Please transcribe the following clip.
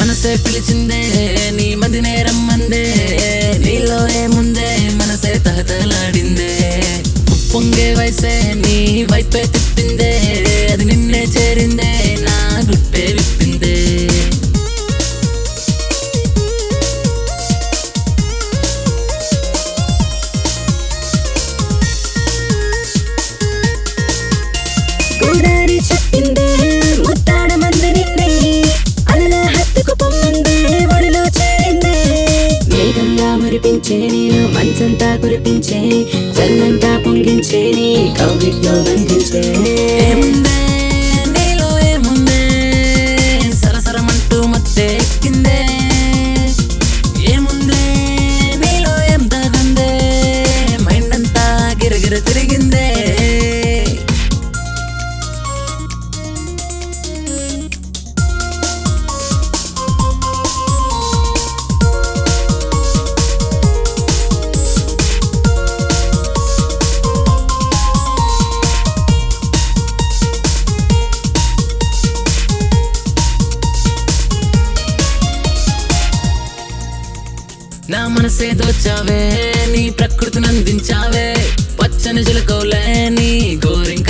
మనసే పిలిచిందే నీ మదినే రమ్మందే నీలో ఏముందే మనసే తహతలాడిందే పొంగే వయసే నీ వైపే తిప్పిందే అది నిన్నే చేరిందే నా గుట్టే విప్పిందే గోదారి చెప్పిందే ముత్తాడ మందిరిందే అలల హత్తుకు పొమ్మందే ఒడిలో చేరిందే మేఘంగా మురిపించే నేను మంచంతా కురిపించే జల్లంతా పొంగించే నీ కౌగిట్లో బంధించే ఏముందే నీలో ఏముందే సరసరమంటూ మత్తే ఎక్కిందే ఏముందే నీలో ఏం తగందే మైండ్ అంతా గిరగిర తిరిగిందే నా మనసే దోచావే నీ ప్రకృతిని అందించావే పచ్చని చిలకవులే నీ గోరింక